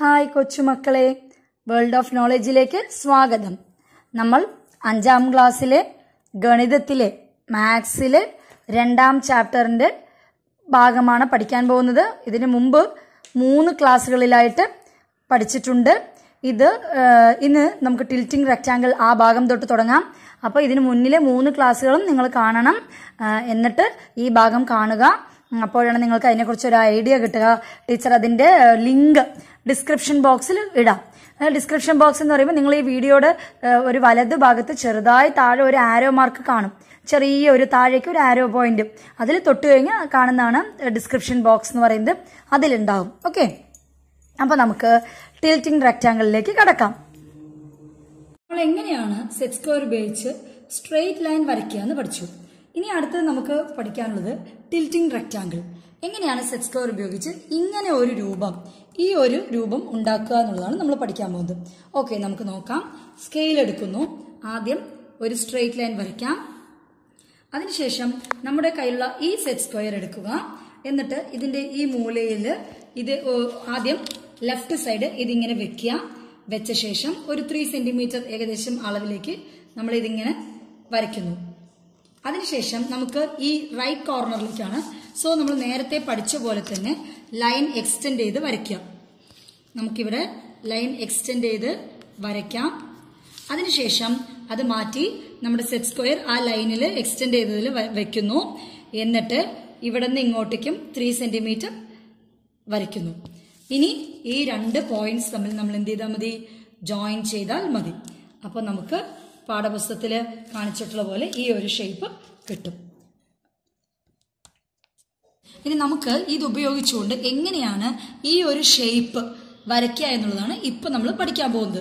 hi കൊച്ചുമക്കളെ world of നോളജിലേക്ക് സ്വാഗതം നമ്മൾ അഞ്ചാം ക്ലാസ്സിലെ ഗണിതത്തിലെ മാത്സിലെ രണ്ടാം ചാപ്റ്ററിന്റെ ഭാഗമാണ് പഠിക്കാൻ പോകുന്നത് ഇതിനു മുമ്പ് മൂന്ന് ക്ലാസ്സുകളിലായിട്ട് പഠിച്ചിട്ടുണ്ട് ഇത് ആ, ഇന്ന് നമുക്ക് ടിൽറ്റിംഗ് റെക്റ്റാങ്കിൾ ആ ഭാഗം തൊട്ട് തുടങ്ങാം അപ്പോൾ ഇതിന് മുന്നിലെ മൂന്ന് ക്ലാസ്സുകളും നിങ്ങൾ കാണണം ആ, എന്നിട്ട് ഈ ഭാഗം കാണുക ഉം, അപ്പോഴാണ് നിങ്ങൾക്ക് അതിനെക്കുറിച്ച് ഒരു ഐഡിയ കിട്ടുക ടീച്ചർ അതിന്റെ ലിങ്ക് ഡിസ്ക്രിപ്ഷൻ ബോക്സിൽ ഇടാം ഡിസ്ക്രിപ്ഷൻ ബോക്സ് എന്ന് പറയുമ്പോൾ നിങ്ങൾ ഈ വീഡിയോയുടെ ആ, ഒരു വലത് ഭാഗത്ത് ചെറുതായി താഴെ ഒരു ആരോ മാർക്ക് കാണും ചെറിയ ഒരു താഴേക്ക് ഒരു ആരോ പോയിന്റ് അതിൽ തൊട്ട് കഴിഞ്ഞാൽ കാണുന്നതാണ് ഡിസ്ക്രിപ്ഷൻ ബോക്സ് എന്ന് പറയുന്നത് അതിലുണ്ടാവും ഓക്കെ അപ്പൊ നമുക്ക് ടിൽറ്റിംഗ് റെക്റ്റാങ്കിളിലേക്ക് കടക്കാം നമ്മൾ എങ്ങനെയാണ് സെറ്റ് സ്ക്വയർ ഉപയോഗിച്ച് സ്ട്രെയിറ്റ് ലൈൻ വരയ്ക്കുക എന്ന് പഠിച്ചു ഇനി അടുത്തത് നമുക്ക് പഠിക്കാനുള്ളത് ടിൽറ്റിംഗ് റെക്റ്റാങ്കിൾ എങ്ങനെയാണ് സെറ്റ് സ്ക്വയർ ഉപയോഗിച്ച് ഇങ്ങനെ ഒരു രൂപം ഈ ഒരു രൂപം ഉണ്ടാക്കുക എന്നുള്ളതാണ് നമ്മൾ പഠിക്കാൻ പോകുന്നത് ഓക്കെ നമുക്ക് നോക്കാം സ്കെയിൽ എടുക്കുന്നു ആദ്യം ഒരു സ്ട്രെയിറ്റ് ലൈൻ വരയ്ക്കാം അതിനുശേഷം നമ്മുടെ കയ്യിലുള്ള ഈ സെറ്റ് സ്ക്വയർ എടുക്കുക എന്നിട്ട് ഇതിന്റെ ഈ മൂലയിൽ ഇത് ഏഹ്, ആദ്യം ലെഫ്റ്റ് സൈഡ് ഇതിങ്ങനെ വെക്കുക വെച്ച ശേഷം ഒരു ത്രീ സെന്റിമീറ്റർ ഏകദേശം അളവിലേക്ക് നമ്മൾ ഇതിങ്ങനെ വരയ്ക്കുന്നു അതിനുശേഷം നമുക്ക് ഈ റൈറ്റ് കോർണറിലേക്കാണ് സോ നമ്മൾ നേരത്തെ പഠിച്ച പോലെ തന്നെ ലൈൻ എക്സ്റ്റെൻഡ് ചെയ്ത് വരയ്ക്കാം നമുക്കിവിടെ ലൈൻ എക്സ്റ്റെൻഡ് ചെയ്ത് വരയ്ക്കാം അതിനുശേഷം അത് മാറ്റി നമ്മുടെ സെറ്റ് സ്ക്വയർ ആ ലൈനിൽ എക്സ്റ്റെൻഡ് ചെയ്തതിൽ വ- വെക്കുന്നു എന്നിട്ട് ഇവിടെ നിന്ന് ഇങ്ങോട്ടേക്കും ത്രീ സെന്റിമീറ്റർ വരയ്ക്കുന്നു ഇനി ഈ രണ്ട് പോയിന്റ്സ് തമ്മിൽ നമ്മൾ എന്ത് ചെയ്താൽ മതി ജോയിൻ ചെയ്താൽ മതി അപ്പോൾ നമുക്ക് പാഠപുസ്തകത്തിൽ കാണിച്ചിട്ടുള്ള പോലെ ഈ ഒരു ഷേപ്പ് കിട്ടും ഇനി നമുക്ക് ഇത് ഉപയോഗിച്ചുകൊണ്ട് എങ്ങനെയാണ് ഈ ഒരു ഷേപ്പ് വരയ്ക്കുക എന്നുള്ളതാണ് ഇപ്പൊ നമ്മൾ പഠിക്കാൻ പോകുന്നത്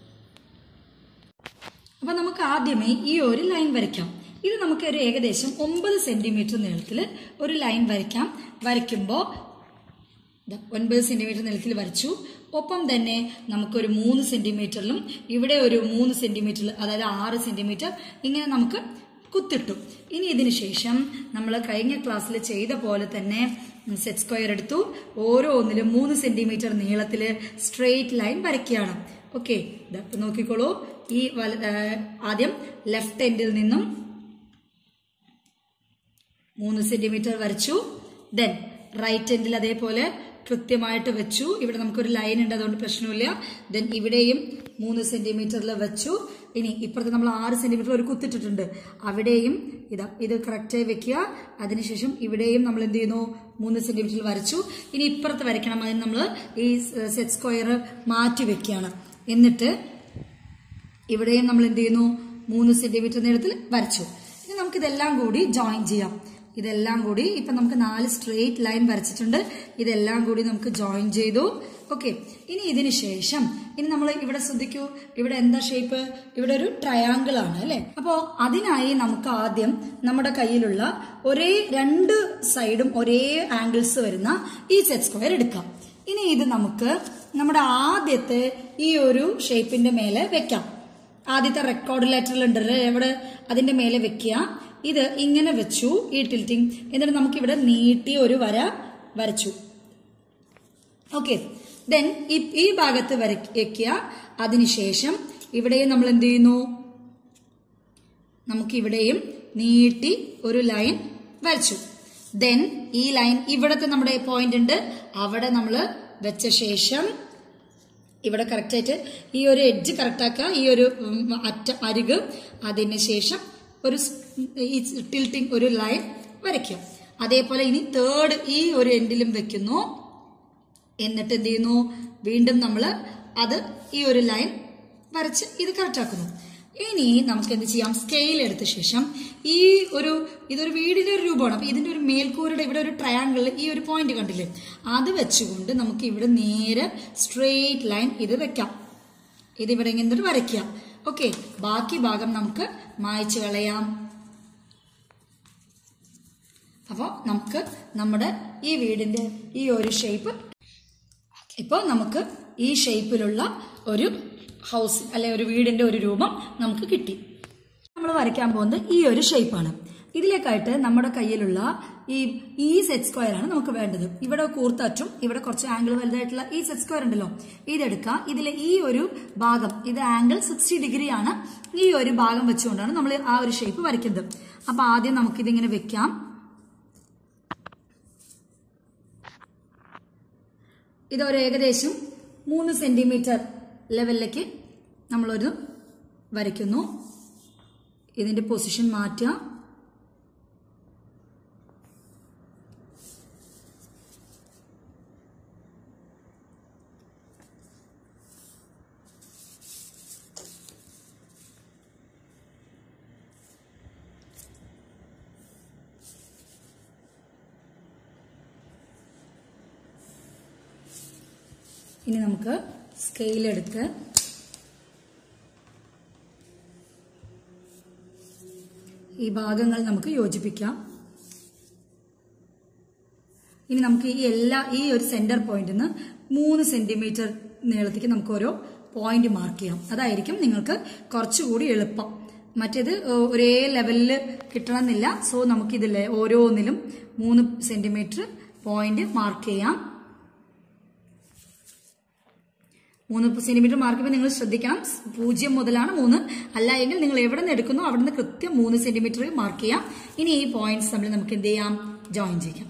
അപ്പൊ നമുക്ക് ആദ്യമേ ഈ ഒരു ലൈൻ വരയ്ക്കാം ഇത് നമുക്ക് ഒരു ഏകദേശം ഒമ്പത് സെന്റിമീറ്റർ നീളത്തിൽ ഒരു ലൈൻ വരയ്ക്കാം വരയ്ക്കുമ്പോൾ ദാ ഒൻപത് സെന്റിമീറ്റർ നീളത്തിൽ വരച്ചു ഒപ്പം തന്നെ നമുക്കൊരു മൂന്ന് സെന്റിമീറ്ററിലും ഇവിടെ ഒരു മൂന്ന് സെന്റിമീറ്ററിൽ അതായത് ആറ് സെന്റിമീറ്റർ ഇങ്ങനെ നമുക്ക് കുത്തിട്ടു ഇനി ഇതിന് ശേഷം നമ്മൾ കഴിഞ്ഞ ക്ലാസ്സിൽ ചെയ്ത പോലെ തന്നെ സെറ്റ് സ്ക്വയർ എടുത്തു ഓരോന്നിലും മൂന്ന് സെന്റിമീറ്റർ നീളത്തിൽ സ്ട്രെയിറ്റ് ലൈൻ വരയ്ക്കുകയാണ് ഓക്കെ നോക്കിക്കോളൂ ഈ വല- ആ, ആദ്യം ലെഫ്റ്റ് എൻഡിൽ നിന്നും മൂന്ന് സെന്റിമീറ്റർ വരച്ചു ദെൻ റൈറ്റ് എൻഡിൽ അതേപോലെ കൃത്യമായിട്ട് വെച്ചു ഇവിടെ നമുക്കൊരു ലൈൻ ഉണ്ട് അതുകൊണ്ട് പ്രശ്നമില്ല ദെൻ ഇവിടെയും മൂന്ന് സെന്റിമീറ്ററിൽ വെച്ചു ഇനി ഇപ്പുറത്ത് നമ്മൾ ആറ് സെന്റിമീറ്റർ ഒരു കുത്തിട്ടിട്ടുണ്ട് അവിടെയും ഇതാ ഇത് കറക്റ്റായി വെക്കുക അതിനുശേഷം ഇവിടെയും നമ്മൾ എന്ത് ചെയ്യുന്നു മൂന്ന് സെന്റിമീറ്ററിൽ വരച്ചു ഇനി ഇപ്പുറത്ത് വരയ്ക്കണം അതിന് നമ്മൾ ഈ സെറ്റ് സ്ക്വയർ മാറ്റി വെക്കുകയാണ് എന്നിട്ട് ഇവിടെയും നമ്മൾ എന്ത് ചെയ്യുന്നു മൂന്ന് സെന്റിമീറ്റർ നീളത്തിൽ വരച്ചു ഇനി നമുക്ക് ഇതെല്ലാം കൂടി ജോയിൻ ചെയ്യാം ഇതെല്ലാം കൂടി ഇപ്പൊ നമുക്ക് നാല് സ്ട്രെയിറ്റ് ലൈൻ വരച്ചിട്ടുണ്ട് ഇതെല്ലാം കൂടി നമുക്ക് ജോയിൻ ചെയ്തു ഓക്കെ ഇനി ഇതിന് ശേഷം ഇനി നമ്മൾ ഇവിടെ ശ്രദ്ധിക്കൂ ഇവിടെ എന്താ ഷേപ്പ് ഇവിടെ ഒരു ട്രയാങ്കിൾ ആണ് അല്ലെ അപ്പോ അതിനായി നമുക്ക് ആദ്യം നമ്മുടെ കയ്യിലുള്ള ഒരേ രണ്ട് സൈഡും ഒരേ ആംഗിൾസ് വരുന്ന ഈ സെറ്റ് സ്ക്വയർ എടുക്കാം ഇനി ഇത് നമുക്ക് നമ്മുടെ ആദ്യത്തെ ഈ ഒരു ഷേപ്പിന്റെ മേലെ വെക്കാം ആദ്യത്തെ റെക്കോർഡ് ലെറ്ററിൽ ഉണ്ടല്ലോ എവിടെ അതിന്റെ മേലെ വെക്കുക ഇത് ഇങ്ങനെ വെച്ചു ഈ ടിൽറ്റിംഗ് എന്നിട്ട് നമുക്ക് ഇവിടെ നീട്ടി ഒരു വര വരച്ചു ഓക്കെ ദെൻ ഈ ഭാഗത്ത് വരയ്ക്ക- വെക്കുക അതിനുശേഷം ഇവിടെയും നമ്മൾ എന്ത് ചെയ്യുന്നു നമുക്ക് ഇവിടെയും നീട്ടി ഒരു ലൈൻ വരച്ചു ദെൻ ഈ ലൈൻ ഇവിടത്തെ നമ്മുടെ പോയിന്റ് ഉണ്ട് അവിടെ നമ്മൾ വെച്ച ശേഷം ഇവിടെ കറക്റ്റ് ആയിട്ട് ഈ ഒരു എഡ്ജ് കറക്റ്റ് ആക്കുക ഈ ഒരു ഉം, അറ്റ അരിക് അതിന് ശേഷം ഒരു സ്- ഈ ടിൽറ്റിംഗ് ഒരു ലൈൻ വരയ്ക്കുക അതേപോലെ ഇനി തേർഡ് ഈ ഒരു എൻഡിലും വെക്കുന്നു എന്നിട്ട് എന്ത് ചെയ്യുന്നു വീണ്ടും നമ്മൾ അത് ഈ ഒരു ലൈൻ വരച്ച് ഇത് കറക്റ്റ് ആക്കുന്നു ഇനി നമുക്ക് എന്ത് ചെയ്യാം സ്കെയിൽ എടുത്ത ശേഷം ഈ ഒരു ഇതൊരു വീടിന്റെ ഒരു രൂപമാണ് അപ്പൊ ഇതിന്റെ ഒരു മേൽക്കൂരയുടെ ഇവിടെ ഒരു ട്രയാങ്കിൾ ഈ ഒരു പോയിന്റ് കണ്ടില്ലേ അത് വെച്ചുകൊണ്ട് നമുക്ക് ഇവിടെ നേരെ സ്ട്രെയിറ്റ് ലൈൻ ഇത് വെക്കാം ഇത് ഇവിടെ ഇങ്ങനെ വരയ്ക്കാം ഓക്കെ ബാക്കി ഭാഗം നമുക്ക് മായ്ച്ചു കളയാം അപ്പോൾ നമുക്ക് നമ്മുടെ ഈ വീടിന്റെ ഈ ഒരു ഷേപ്പ് ഇപ്പോൾ നമുക്ക് ഈ ഷേപ്പിലുള്ള ഒരു ഹൗസ് അല്ലെ ഒരു വീടിന്റെ ഒരു രൂപം നമുക്ക് കിട്ടി നമ്മൾ വരയ്ക്കാൻ പോകുന്നത് ഈ ഒരു ഷേപ്പാണ് ഇതിലേക്കായിട്ട് നമ്മുടെ കയ്യിലുള്ള ഈ ഈ സെറ്റ് സ്ക്വയർ ആണ് നമുക്ക് വേണ്ടത് ഇവിടെ കൂർത്തറ്റും ഇവിടെ കുറച്ച് ആംഗിൾ വലുതായിട്ടുള്ള ഈ സെറ്റ് സ്ക്വയർ ഉണ്ടല്ലോ ഇതെടുക്കാം ഇതിലെ ഈ ഒരു ഭാഗം ഇത് ആംഗിൾ സിക്സ്റ്റി ഡിഗ്രി ആണ് ഈ ഒരു ഭാഗം വെച്ചുകൊണ്ടാണ് നമ്മൾ ആ ഒരു ഷേപ്പ് വരയ്ക്കുന്നത് അപ്പൊ ആദ്യം നമുക്കിതിങ്ങനെ വെക്കാം ഇതൊരു ഏകദേശം മൂന്ന് സെന്റിമീറ്റർ ലെവലിലേക്ക് നമ്മളൊരു വരയ്ക്കുന്നു ഇതിന്റെ പൊസിഷൻ മാറ്റുക ഇനി നമുക്ക് സ്കെയിൽ എടുത്ത് ഈ ഭാഗങ്ങൾ നമുക്ക് യോജിപ്പിക്കാം ഇനി നമുക്ക് ഈ എല്ലാ ഈ ഒരു സെന്റർ പോയിന്റിൽ നിന്ന് മൂന്ന് സെന്റിമീറ്റർ നീളത്തേക്ക് നമുക്ക് ഓരോ പോയിന്റ് മാർക്ക് ചെയ്യാം അതായിരിക്കും നിങ്ങൾക്ക് കുറച്ചുകൂടി എളുപ്പം മറ്റേത് ഒരേ ലെവലിൽ കിട്ടണമെന്നില്ല സോ നമുക്കിതില്ലേ ഓരോന്നിലും മൂന്ന് സെന്റിമീറ്റർ പോയിന്റ് മാർക്ക് ചെയ്യാം മൂന്ന് സെന്റിമീറ്റർ മാർക്ക് ചെയ്യുമ്പോൾ നിങ്ങൾ ശ്രദ്ധിക്കണം പൂജ്യം മുതലാണ് മൂന്ന് അല്ല എങ്കിൽ നിങ്ങൾ എവിടെ നിന്ന് എടുക്കുന്നോ അവിടെ നിന്ന് കൃത്യം മൂന്ന് സെന്റിമീറ്റർ മാർക്ക് ചെയ്യാം ഇനി ഈ പോയിന്റ്സ് തമ്മിൽ നമുക്ക് എന്ത് ചെയ്യാം ജോയിൻ ചെയ്യാം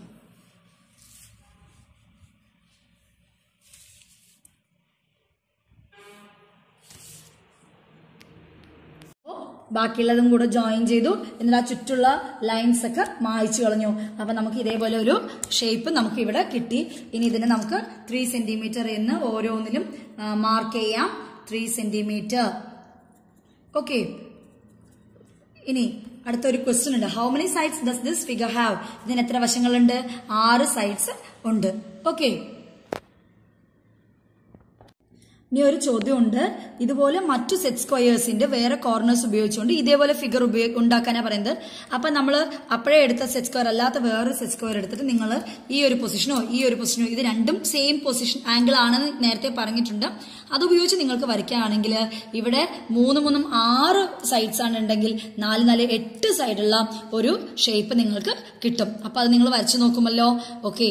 ബാക്കിയുള്ളതും കൂടെ ജോയിൻ ചെയ്തു എന്നിട്ട് ആ ചുറ്റുള്ള ലൈൻസ് ഒക്കെ മായ്ച്ചു കളഞ്ഞു അപ്പൊ നമുക്ക് ഇതേപോലെ ഒരു ഷേപ്പ് നമുക്ക് ഇവിടെ കിട്ടി ഇനി ഇതിന് നമുക്ക് ത്രീ സെന്റിമീറ്റർ എന്ന് ഓരോന്നിലും മാർക്ക് ചെയ്യാം ത്രീ സെന്റിമീറ്റർ ഓക്കെ ഇനി അടുത്തൊരു ക്വസ്റ്റ്യൻ ഉണ്ട് how many sides does this figure have ഇതിന് എത്ര വശങ്ങളുണ്ട് ആറ് സൈഡ്സ് ഉണ്ട് ഓക്കെ ഇനി ഒരു ചോദ്യമുണ്ട് ഇതുപോലെ മറ്റു സെറ്റ് സ്ക്വയേഴ്സിന്റെ വേറെ കോർണേഴ്സ് ഉപയോഗിച്ചുകൊണ്ട് ഇതേപോലെ ഫിഗർ ഉപയോഗ ഉണ്ടാക്കാനാണ് പറയുന്നത് അപ്പൊ നമ്മൾ അപ്പോഴേ എടുത്ത സെറ്റ് സ്ക്വയർ അല്ലാത്ത വേറൊരു സെറ്റ് സ്ക്വയർ എടുത്തിട്ട് നിങ്ങൾ ഈ ഒരു പൊസിഷനോ ഈ ഒരു പൊസിഷനോ ഇത് രണ്ടും സെയിം പൊസിഷൻ ആംഗിൾ ആണെന്ന് നേരത്തെ പറഞ്ഞിട്ടുണ്ട് അത് ഉപയോഗിച്ച് നിങ്ങൾക്ക് വരയ്ക്കുകയാണെങ്കിൽ ഇവിടെ മൂന്ന് മൂന്നും ആറ് സൈഡ്സ് ആണ് ഉണ്ടെങ്കിൽ നാല് നാല് എട്ട് സൈഡുള്ള ഒരു ഷേപ്പ് നിങ്ങൾക്ക് കിട്ടും അപ്പൊ അത് നിങ്ങൾ വരച്ചു നോക്കുമല്ലോ ഓക്കെ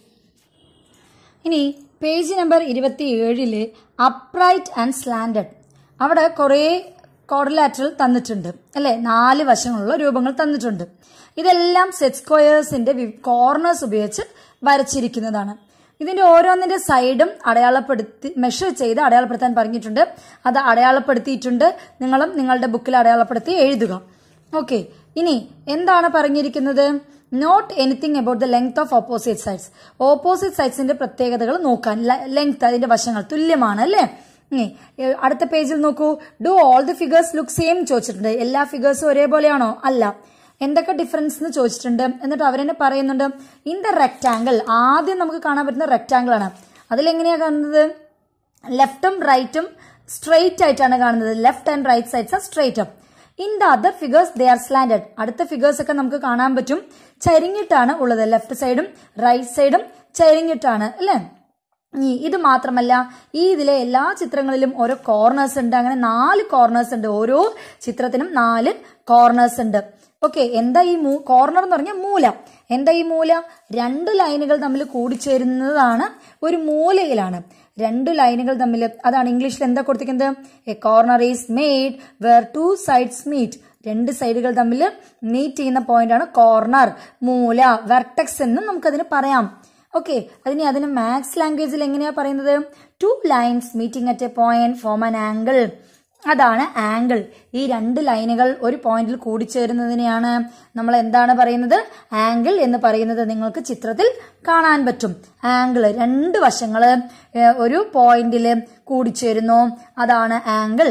ഇനി പേജ് നമ്പർ ഇരുപത്തി ഏഴില് അപ്രൈറ്റ് ആൻഡ് സ്ലാൻഡഡ് അവിടെ കുറേ കോർഡിലാറ്ററൽ തന്നിട്ടുണ്ട് അല്ലെ നാല് വശങ്ങളുള്ള രൂപങ്ങൾ തന്നിട്ടുണ്ട് ഇതെല്ലാം സെറ്റ് സ്ക്വയേഴ്സിന്റെ കോർണേഴ്സ് ഉപയോഗിച്ച് വരച്ചിരിക്കുന്നതാണ് ഇതിന്റെ ഓരോന്നിന്റെ സൈഡും അടയാളപ്പെടുത്തി മെഷർ ചെയ്ത് അടയാളപ്പെടുത്താൻ പറഞ്ഞിട്ടുണ്ട് അത് അടയാളപ്പെടുത്തിയിട്ടുണ്ട് നിങ്ങളും നിങ്ങളുടെ ബുക്കിൽ അടയാളപ്പെടുത്തി എഴുതുക ഓക്കെ ഇനി എന്താണ് പറഞ്ഞിരിക്കുന്നത് note anything about the length of opposite sides opposite സൈഡ്സിന്റെ പ്രത്യേകതകൾ നോക്കാൻ ലെങ്ത് അതിന്റെ വശങ്ങൾ തുല്യമാണ് അല്ലേ ഇനി, ഏ, അടുത്ത പേജിൽ നോക്കൂ do all the figures look same ചോദിച്ചിട്ടുണ്ട് എല്ലാ ഫിഗേഴ്സും ഒരേപോലെയാണോ അല്ല എന്തൊക്കെ ഡിഫറൻസ് എന്ന് ചോദിച്ചിട്ടുണ്ട് എന്നിട്ട് അവരെന്നെ പറയുന്നുണ്ട് ഇൻ ദ റെക്ടാങ്കിൾ ആദ്യം നമുക്ക് കാണാൻ പറ്റുന്ന റെക്ടാങ്കിൾ ആണ് അതിലെങ്ങനെയാ കാണുന്നത് ലെഫ്റ്റും റൈറ്റും സ്ട്രെയിറ്റ് ആയിട്ടാണ് കാണുന്നത് left and right sides are straight up in the other figures they are slanted അടുത്ത ഫിഗേഴ്സ് ഒക്കെ നമുക്ക് കാണാൻ പറ്റും ചരിഞ്ഞിട്ടാണ് ഉള്ളത് ലെഫ്റ്റ് സൈഡും റൈറ്റ് സൈഡും ചരിഞ്ഞിട്ടാണ് അല്ലേ ഇനി ഇത് മാത്രമല്ല ഈ ഇതിലെ എല്ലാ ചിത്രങ്ങളിലും ഓരോ കോർണേഴ്സ് ഉണ്ട് അങ്ങനെ നാല് കോർണേഴ്സ് ഉണ്ട് ഓരോ ചിത്രത്തിനും നാല് കോർണേഴ്സ് ഉണ്ട് ഓക്കെ എന്താ ഈ മൂ കോർണർ എന്ന് പറഞ്ഞാൽ മൂല എന്താ ഈ മൂല രണ്ട് ലൈനുകൾ തമ്മിൽ കൂടിച്ചേരുന്നതാണ് ഒരു മൂലയിലാണ് രണ്ട് ലൈനുകൾ തമ്മിൽ അതാണ് ഇംഗ്ലീഷിൽ എന്താ കൊടുത്തിരിക്കുന്നത് a corner is made where two sides meet രണ്ട് സൈഡുകൾ തമ്മിൽ മീറ്റ് ചെയ്യുന്ന പോയിന്റ് ആണ് കോർണർ മൂല വെർട്ടെക്സ് എന്നും നമുക്കതിന് പറയാം ഓക്കെ അതിന് അതിന് മാത്സ് ലാംഗ്വേജിൽ എങ്ങനെയാ പറയുന്നത് two lines meeting at a point form an angle അതാണ് ആംഗിൾ ഈ രണ്ട് ലൈനുകൾ ഒരു പോയിന്റിൽ കൂടിച്ചേരുന്നതിനെയാണ് നമ്മൾ എന്താണ് പറയുന്നത് ആംഗിൾ എന്ന് പറയുന്നത് നിങ്ങൾക്ക് ചിത്രത്തിൽ കാണാൻ പറ്റും ആംഗിൾ രണ്ട് വശങ്ങള് ഏഹ്, ഒരു പോയിന്റിൽ കൂടിച്ചേരുന്നു അതാണ് ആംഗിൾ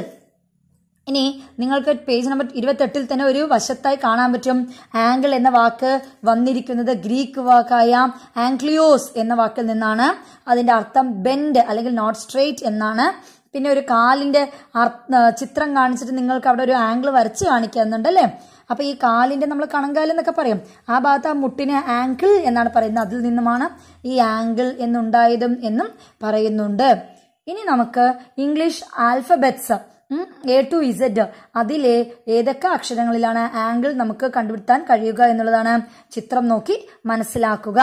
ഇനി നിങ്ങൾക്ക് പേജ് നമ്പർ ഇരുപത്തെട്ടിൽ തന്നെ ഒരു വശത്തായി കാണാൻ പറ്റും ആംഗിൾ എന്ന വാക്ക് വന്നിരിക്കുന്നത് ഗ്രീക്ക് വാക്കായ ആംഗ്ലിയോസ് എന്ന വാക്കിൽ നിന്നാണ് അതിന്റെ അർത്ഥം ബെൻഡ് അല്ലെങ്കിൽ നോട്ട് സ്ട്രെയിറ്റ് എന്നാണ് പിന്നെ ഒരു കാലിന്റെ അർത്ഥ- ചിത്രം കാണിച്ചിട്ട് നിങ്ങൾക്ക് അവിടെ ഒരു ആംഗിൾ വരച്ച് കാണിക്കുന്നുണ്ട് അല്ലേ അപ്പൊ ഈ കാലിന്റെ നമ്മൾ കണങ്കാൽ എന്നൊക്കെ പറയും ആ ഭാഗത്ത് ആ മുട്ടിനെ ആംഗിൾ എന്നാണ് പറയുന്നത് അതിൽ നിന്നുമാണ് ഈ ആംഗിൾ എന്നുണ്ടായതും എന്നും പറയുന്നുണ്ട് ഇനി നമുക്ക് English alphabets A to Z അതിലെ ഏതൊക്കെ അക്ഷരങ്ങളിലാണ് ആംഗിൾ നമുക്ക് കണ്ടുപിടുത്താൻ കഴിയുക എന്നുള്ളതാണ് ചിത്രം നോക്കി മനസ്സിലാക്കുക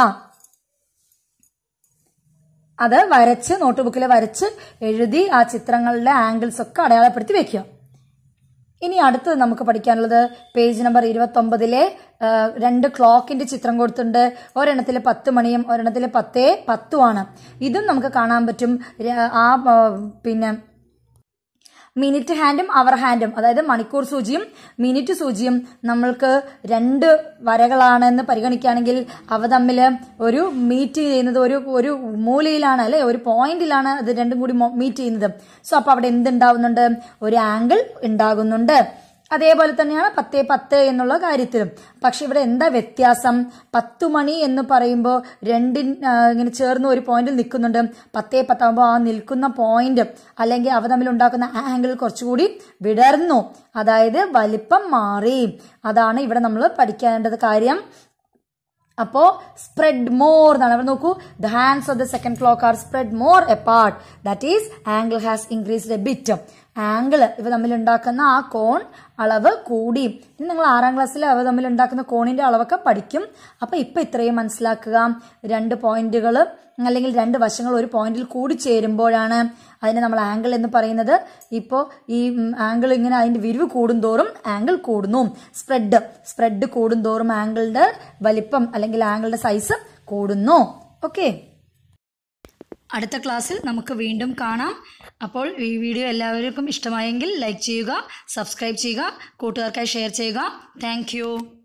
അത് വരച്ച് നോട്ട് ബുക്കിൽ വരച്ച് എഴുതി ആ ചിത്രങ്ങളുടെ ആംഗിൾസ് ഒക്കെ അടയാളപ്പെടുത്തി വെക്കുക ഇനി അടുത്തത് നമുക്ക് പഠിക്കാനുള്ളത് പേജ് നമ്പർ ഇരുപത്തി ഒമ്പതിലെ രണ്ട് ക്ലോക്കിന്റെ ചിത്രം കൊടുത്തിട്ടുണ്ട് ഒരെണ്ണത്തിൽ പത്ത് മണിയും ഒരെണ്ണത്തിൽ പത്തേ പത്തുമാണ് ഇതും നമുക്ക് കാണാൻ പറ്റും ര- ആ ആ, പിന്നെ മിനിറ്റ് ഹാൻഡും അവർ ഹാൻഡും അതായത് മണിക്കൂർ സൂചിയും മിനിറ്റ് സൂചിയും നമ്മൾക്ക് രണ്ട് വരകളാണെന്ന് പരിഗണിക്കുകയാണെങ്കിൽ അവ തമ്മിൽ ഒരു മീറ്റ് ചെയ്യുന്നത് ഒരു ഒരു മൂലയിലാണ് അല്ലെ ഒരു പോയിന്റിലാണ് അത് രണ്ടും കൂടി മീറ്റ് ചെയ്യുന്നത് സോ അപ്പൊ അവിടെ എന്തുണ്ടാവുന്നുണ്ട് ഒരു ആംഗിൾ ഉണ്ടാകുന്നുണ്ട് അതേപോലെ തന്നെയാണ് പത്തേ പത്ത് എന്നുള്ള കാര്യത്തിലും പക്ഷെ ഇവിടെ എന്താ വ്യത്യാസം പത്തു മണി എന്ന് പറയുമ്പോൾ രണ്ടിൻ ആ, ഇങ്ങനെ ചേർന്ന് ഒരു പോയിന്റിൽ നിൽക്കുന്നുണ്ട് പത്തേ പത്താകുമ്പോൾ ആ നിൽക്കുന്ന പോയിന്റ് അല്ലെങ്കിൽ അവ തമ്മിൽ ഉണ്ടാക്കുന്ന ആംഗിൾ കുറച്ചുകൂടി വിടർന്നു അതായത് വലിപ്പം മാറി അതാണ് ഇവിടെ നമ്മൾ പഠിക്കേണ്ടത് കാര്യം അപ്പോ സ്പ്രെഡ് മോർ എന്നാണ് അവിടെ നോക്കൂ the hands of the second clock are spread more apart that is angle has increased a bit angle ഇവ തമ്മിൽ ഉണ്ടാക്കുന്ന ആ കോൺ അളവ് കൂടി ഇനി നിങ്ങൾ ആറാം ക്ലാസ്സിൽ അവ തമ്മിൽ ഉണ്ടാക്കുന്ന കോണിന്റെ അളവൊക്കെ പഠിക്കും അപ്പൊ ഇപ്പൊ ഇത്രയും മനസ്സിലാക്കുക രണ്ട് പോയിന്റുകൾ അല്ലെങ്കിൽ രണ്ട് വശങ്ങൾ ഒരു പോയിന്റിൽ കൂടി ചേരുമ്പോഴാണ് അതിനെ നമ്മൾ ആംഗിൾ എന്ന് പറയുന്നത് ഇപ്പോൾ ഈ ആംഗിൾ ഇങ്ങനെ അതിന്റെ വിരിവ് കൂടുന്തോറും ആംഗിൾ കൂടുന്നു സ്പ്രെഡ് സ്പ്രെഡ് കൂടുന്തോറും ആംഗിളിന്റെ വലിപ്പം അല്ലെങ്കിൽ ആംഗിളിന്റെ സൈസ് കൂടുന്നു ഓക്കെ അടുത്ത ക്ലാസ്സിൽ നമുക്ക് വീണ്ടും കാണാം അപ്പോൾ ഈ വീഡിയോ എല്ലാവർക്കും ഇഷ്ടമായെങ്കിൽ ലൈക്ക് ചെയ്യുക സബ്സ്ക്രൈബ് ചെയ്യുക കൂട്ടുകാർക്കായി ഷെയർ ചെയ്യുക താങ്ക്